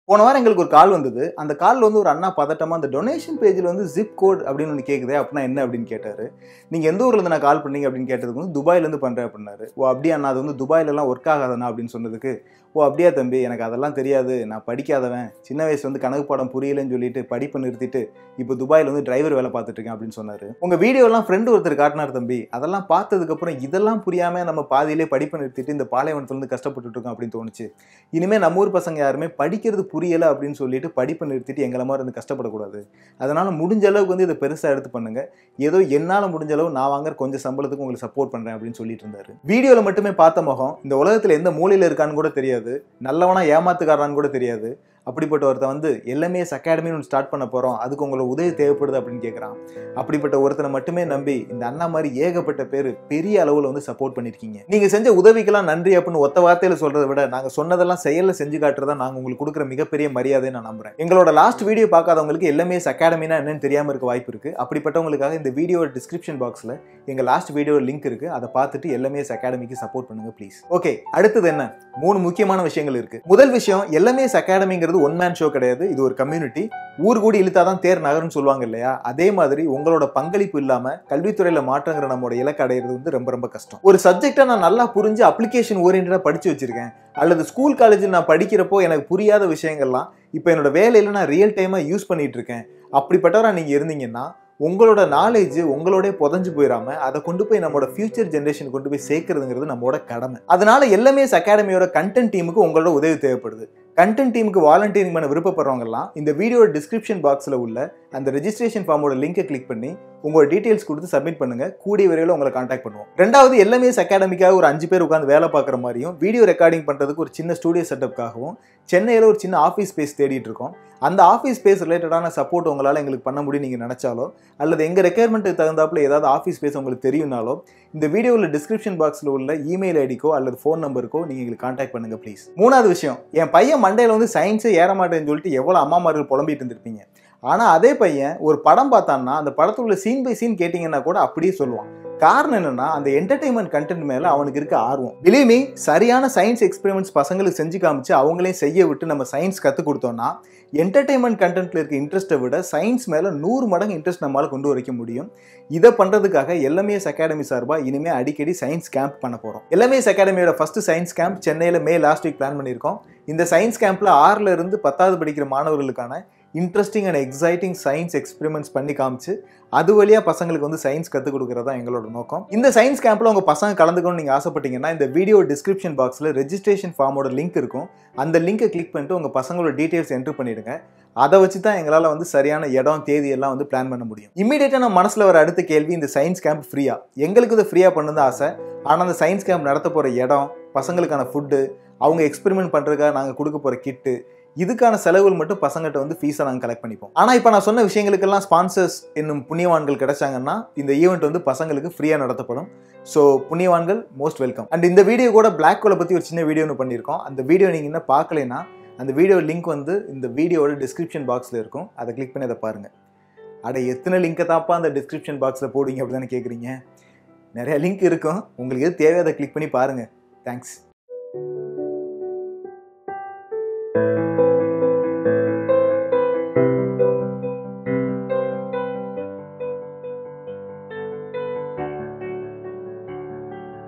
போன வாரம் எங்களுக்கு ஒரு கால் வந்தது அந்த காலில் வந்து ஒரு அண்ணா பதட்டமா அந்த டொனேஷன் பேஜில் வந்து ஜிப் கோட் அப்படின்னு ஒன்று கேட்குதே அப்படின்னா என்ன அப்படின்னு கேட்டார் நீங்கள் எந்த ஊர்ல இருந்து நான் கால் பண்ணீங்க அப்படின்னு கேட்டதுக்கு வந்து துபாயிலேருந்து பண்ணுறேன் அப்படின்னாரு ஓ அப்படியா அண்ணா அது வந்து துபாயிலலாம் ஒர்க் ஆகாதண்ணா அப்படின்னு சொன்னதுக்கு ஓ அப்படியா தம்பி எனக்கு அதெல்லாம் தெரியாது நான் படிக்காதவன் சின்ன வயசு வந்து கணக்கு பாடம் புரியலன்னு சொல்லிட்டு படிப்பை நிறுத்திட்டு இப்போ துபாயில் வந்து டிரைவர் வேலை பார்த்துட்டு இருக்கேன் அப்படின்னு சொன்னார் உங்கள் வீடியோலாம் ஃப்ரெண்டு ஒருத்தர் காட்டினார் தம்பி அதெல்லாம் பார்த்ததுக்கப்புறம் இதெல்லாம் புரியாமல் நம்ம பாதியிலே படிப்பை நிறுத்திட்டு இந்த பாலைவனத்துலேருந்து கஷ்டப்பட்டுட்டு இருக்கோம் அப்படின்னு தோணுச்சு இனிமேல் நம்ம ஊர் பசங்க யாருமே படிக்கிறது புரியலை அப்படின்னு சொல்லிட்டு படிப்பை நிறுத்திட்டு எங்களை மாதிரி இருந்து கஷ்டப்படக்கூடாது அதனால் முடிஞ்ச அளவுக்கு வந்து இதை பெருசாக எடுத்து பண்ணுங்க ஏதோ என்னால் முடிஞ்ச அளவு நான் வாங்குற கொஞ்சம் சம்பளத்துக்கு உங்களுக்கு சப்போர்ட் பண்ணுறேன் அப்படின்னு சொல்லிட்டு இருந்தாரு வீடியோவில் மட்டுமே பார்த்த முகம் இந்த உலகத்தில் எந்த மூலையில் இருக்கான்னு கூட தெரியாது நல்லவனா ஏமாத்துக்காரான்னு கூட தெரியாது அப்படிப்பட்ட ஒருத்தன் வந்து எல்எம்ஏஎஸ் அகாடமின்னு ஒன்று ஸ்டார்ட் பண்ண போகிறோம் அதுக்கு உங்களோட உதவி தேவைப்படுது அப்படின்னு கேட்குறான் அப்படிப்பட்ட ஒருத்தனை மட்டுமே நம்பி இந்த அண்ணா மாதிரி ஏகப்பட்ட பேர் பெரிய அளவில் வந்து சப்போர்ட் பண்ணியிருக்கீங்க நீங்கள் செஞ்ச உதவிக்கெல்லாம் நன்றி அப்படின்னு ஒத்த வார்த்தையில் சொல்கிறத விட நாங்கள் சொன்னதெல்லாம் செயலில் செஞ்சு காட்டுறதா நாங்கள் உங்களுக்கு கொடுக்குற மிகப்பெரிய மரியாதை நான் நம்புறேன் எங்களோட லாஸ்ட் வீடியோ பார்க்காதவங்களுக்கு எல்எம்ஏஎஸ் அகாடமினா என்னன்னு தெரியாமல் இருக்க வாய்ப்பு இருக்குது அப்படிப்பட்டவங்களுக்காக இந்த வீடியோ டிஸ்கிரிப்ஷன் பாக்ஸில் எங்கள் லாஸ்ட் வீடியோ லிங்க் இருக்குது அதை பார்த்துட்டு எல்எம்ஏஎஸ் அகாடமிக்கு சப்போர்ட் பண்ணுங்க ப்ளீஸ் ஓகே அடுத்தது என்ன மூணு முக்கியமான விஷயங்கள் இருக்குது முதல் விஷயம் எல்எம்ஏஎஸ் அகாடமிங்கிறது ஒன் மேன் ஷோ கிடையாது இது ஒரு கம்யூனிட்டி ஊர் கூடி இழுத்தாதான் தேர் நகரும்னு சொல்லுவாங்க இல்லையா அதே மாதிரி உங்களோட பங்களிப்பு இல்லாம கல்வித்துறையில மாற்றங்கிற நம்மளோட இலக்கு அடையிறது வந்து ரொம்ப ரொம்ப கஷ்டம் ஒரு சப்ஜெக்டை நான் நல்லா புரிஞ்சு அப்ளிகேஷன் ஓரியன்டா படிச்சு வச்சிருக்கேன் அல்லது ஸ்கூல் காலேஜில் நான் படிக்கிறப்போ எனக்கு புரியாத விஷயங்கள்லாம் இப்போ என்னோட வேலையில நான் ரியல் டைமா யூஸ் பண்ணிட்டு இருக்கேன் அப்படிப்பட்டவரா நீங்க இருந்தீங்கன்னா உங்களோட நாலேஜ் உங்களோட புதஞ்சு போயிடாம அதை கொண்டு போய் நம்மளோட ஃபியூச்சர் ஜென்ரேஷன் கொண்டு போய் சேர்க்கறதுங்கிறது நம்மளோட கடமை அதனால எல்எம்எஸ் அகாடமியோட கண்டென்ட் டீமுக்கு உங்களோட உதவி தேவைப்படுது கண்டென்ட் டீமுக்கு வாலண்டியரிங் பண்ண விருப்பப்படுறவங்கலாம் இந்த வீடியோ டிஸ்கிரிப்ஷன் பாக்ஸில் உள்ள அந்த ரெஜிஸ்ட்ரேஷன் ஃபார்மோட லிங்கை கிளிக் பண்ணி உங்களோட டீட்டெயில்ஸ் கொடுத்து சப்மிட் பண்ணுங்க கூடிய விரைவில் உங்களை காண்டாக்ட் பண்ணுவோம் ரெண்டாவது எல்எம்எஸ் அகாடமிக்காக ஒரு அஞ்சு பேர் உட்காந்து வேலை பார்க்குற மாதிரியும் வீடியோ ரெக்கார்டிங் பண்ணுறதுக்கு ஒரு சின்ன ஸ்டூடியோ செட்டப்காகவும் சென்னையில் ஒரு சின்ன ஆஃபீஸ் ஸ்பேஸ் தேடிட்டு இருக்கோம் அந்த ஆஃபீஸ் ஸ்பேஸ் ரிலேட்டடான சப்போர்ட் உங்களால் எங்களுக்கு பண்ண முடியும் நீங்கள் நினச்சாலோ அல்லது எங்கள் ரெக்குயர்மெண்ட்டுக்கு தகுந்தாப்புல ஏதாவது ஆஃபீஸ் ஸ்பேஸ் உங்களுக்கு தெரியும்னாலோ இந்த வீடியோவில் டிஸ்கிரிப்ஷன் பாக்ஸில் உள்ள இமெயில் ஐடிக்கோ அல்லது ஃபோன் நம்பருக்கோ நீங்கள் எங்களுக்கு காண்டாக்ட் பண்ணுங்க ப்ளீஸ் மூணாவது விஷயம் என் பையன் மண்டையில் வந்து சயின்ஸே ஏற மாட்டேன்னு சொல்லிட்டு எவ்வளோ அம்மாமார்கள் புலம்பிட்டு இருந்திருப்பீங்க ஆனால் அதே பையன் ஒரு படம் பார்த்தான்னா அந்த படத்துல உள்ள சீன் பை சீன் கேட்டிங்கன்னா கூட அப்படியே சொல்லுவான் காரணம் என்னன்னா அந்த என்டர்டைன்மெண்ட் கண்டென்ட் மேல அவனுக்கு இருக்க ஆர்வம் பிலீவ் மீ சரியான சயின்ஸ் எக்ஸ்பெரிமெண்ட்ஸ் பசங்களுக்கு செஞ்சு காமிச்சு அவங்களையும் செய்ய விட்டு நம்ம சயின்ஸ் கற்றுக் கொடுத்தோம்னா என்டர்டைன்மெண்ட் கண்டென்ட்ல இருக்க இன்ட்ரெஸ்ட்டை விட சயின்ஸ் மேல நூறு மடங்கு இன்ட்ரெஸ்ட் நம்மளால கொண்டு வரைக்க முடியும் இதை பண்றதுக்காக எல்எம்ஏஎஸ் அகாடமி சார்பாக இனிமேல் அடிக்கடி சயின்ஸ் கேம்ப் பண்ண போகிறோம் எல்எம்ஏஎஸ் அகாடமியோட ஃபர்ஸ்ட் சயின்ஸ் கேம்ப் சென்னையில் மே லாஸ்ட் வீக் பிளான் பண்ணியிருக்கோம் இந்த சயின்ஸ் கேம்ப்ல ஆறுல இருந்து பத்தாவது படிக்கிற மாணவர்களுக்கான interesting and exciting science experiments பண்ணி காமிச்சு அது வழியாக பசங்களுக்கு வந்து சயின்ஸ் கற்றுக் கொடுக்குறதா எங்களோட நோக்கம் இந்த சயின்ஸ் கேம்பில் உங்கள் பசங்க கலந்துக்கணும்னு நீங்கள் ஆசைப்பட்டீங்கன்னா இந்த வீடியோ டிஸ்கிரிப்ஷன் பாக்ஸில் ரெஜிஸ்ட்ரேஷன் ஃபார்மோட லிங்க் இருக்கும் அந்த லிங்கை கிளிக் பண்ணிட்டு உங்கள் பசங்களோட டீட்டெயில்ஸ் என்ட்ரு பண்ணிடுங்க அதை வச்சு தான் எங்களால் வந்து சரியான இடம் தேதி எல்லாம் வந்து பிளான் பண்ண முடியும் இமீடியட்டாக நம்ம மனசில் வர அடுத்த கேள்வி இந்த சயின்ஸ் கேம்ப் ஃப்ரீயா எங்களுக்கு இது ஃப்ரீயாக பண்ணது ஆசை ஆனால் அந்த சயின்ஸ் கேம்ப் நடத்த போகிற இடம் பசங்களுக்கான ஃபுட்டு அவங்க எக்ஸ்பெரிமெண்ட் பண்ணுறதுக்காக நாங்கள் கொடுக்க போகிற கிட்டு இதுக்கான செலவுகள் மட்டும் பசங்கள்கிட்ட வந்து ஃபீஸை நாங்கள் கலெக்ட் பண்ணிப்போம் ஆனால் இப்போ நான் சொன்ன விஷயங்களுக்கெல்லாம் ஸ்பான்சர்ஸ் என்னும் புண்ணியவான்கள் கிடைச்சாங்கன்னா இந்த ஈவெண்ட் வந்து பசங்களுக்கு ஃப்ரீயாக நடத்தப்படும் ஸோ புண்ணியவான்கள் மோஸ்ட் வெல்கம் அண்ட் இந்த வீடியோ கூட பிளாக் ஹோலை பற்றி ஒரு சின்ன வீடியோ ஒன்று பண்ணியிருக்கோம் அந்த வீடியோ நீங்கள் இன்னும் பார்க்கலைன்னா அந்த வீடியோ லிங்க் வந்து இந்த வீடியோவோட டிஸ்கிரிப்ஷன் பாக்ஸில் இருக்கும் அதை கிளிக் பண்ணி அதை பாருங்கள் அட எத்தனை லிங்கை தாப்பா அந்த டிஸ்கிரிப்ஷன் பாக்ஸில் போடுவீங்க அப்படி தானே கேட்குறீங்க நிறைய லிங்க் இருக்கும் உங்களுக்கு எது தேவையோ அதை கிளிக் பண்ணி பாருங்கள் தேங்க்ஸ்